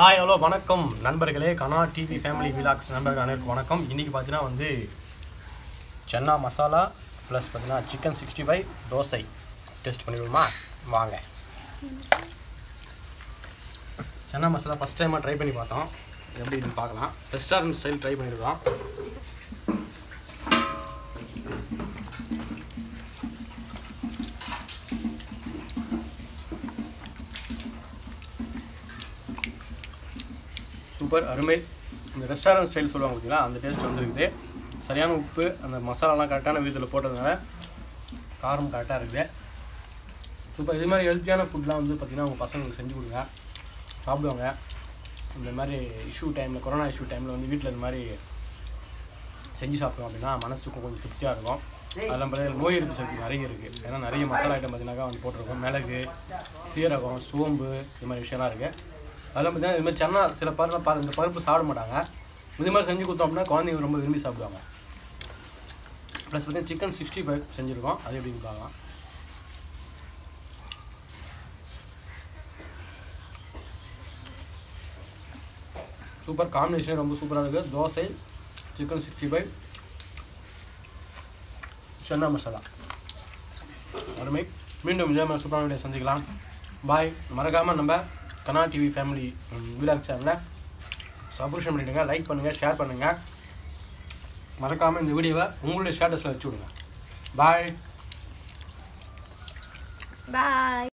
Hi hello வணக்கம் நண்பர்களே கனா டிவி ஃபேமிலி விலாக்ஸ் நண்பர்கள் அனைவருக்கும் வணக்கம் இன்றைக்கி பார்த்தீங்கன்னா வந்து சென்னா மசாலா ப்ளஸ் பார்த்தீங்கன்னா chicken sixty five dosa taste பண்ணிவிடுமா வாங்க சென்னா மசாலா ஃபஸ்ட் டைமாக ட்ரை பண்ணி பார்த்தோம் எப்படி இருக்குன்னு பார்க்கலாம் ரெஸ்டாரண்ட் ஸ்டைல் ட்ரை பண்ணியிருக்கோம் சூப்பர் அருமை இந்த ரெஸ்டாரண்ட் ஸ்டைல் சொல்லுவாங்க பார்த்தீங்களா அந்த டேஸ்ட் வந்துருக்குது சரியான உப்பு அந்த மசாலாலாம் கரெக்டான விதத்தில் போட்டதுனால காரம் கரெக்டாக இருக்குது சூப்பர் இது மாதிரி ஹெல்த்தியான ஃபுட்லாம் வந்து பார்த்திங்கன்னா உங்கள் பசங்களுக்கு செஞ்சு கொடுங்க சாப்பிடுவாங்க இந்த மாதிரி இஷ்யூ டைமில் கொரோனா இஷ்யூ டைமில் வந்து வீட்டில் இந்த மாதிரி செஞ்சு சாப்பிட்டோம் அப்படின்னா மனசுக்கும் கொஞ்சம் திருப்தியாக இருக்கும் அதெல்லாம் பார்த்தீங்கன்னா நோய் எதிர்ப்பு சக்தி நிறைய இருக்குது ஏன்னா நிறைய மசாலா ஐட்டம் பார்த்தீங்கன்னாக்கா வந்து போட்டிருக்கோம் மிளகு சீரகம் சோம்பு இது மாதிரி விஷயம்லாம் இருக்குது அதெல்லாம் பார்த்தீங்கன்னா இது மாதிரி சென்னா சில பருலாம் பாரு இந்த பருப்பு சாப்பிட மாட்டாங்க இது மாதிரி செஞ்சு கொடுத்தோம் அப்படின்னா குழந்தைங்க ரொம்ப விரும்பி சாப்பிடுவாங்க ப்ளஸ் பார்த்தீங்கன்னா சிக்கன் சிக்ஸ்டி ஃபைவ் செஞ்சுருக்கோம் அது எப்படின்னு பார்க்கலாம் சூப்பர் காம்பினேஷன் ரொம்ப சூப்பராக இருக்குது dosa chicken sixty five chana masala அருமை மீண்டும் இதே மாதிரி சூப்பரான வீடியோ சந்திக்கலாம் பாய் மறக்காமல் நம்ம கனா டிவி ஃபேமிலி விலாக் சேனலை சப்ஸ்கிரிப்ஷன் பண்ணிவிடுங்க லைக் பண்ணுங்கள் ஷேர் பண்ணுங்கள் மறக்காமல் இந்த வீடியோவை உங்களுடைய ஸ்டேட்டஸில் வச்சு விடுங்க பாய் Bye.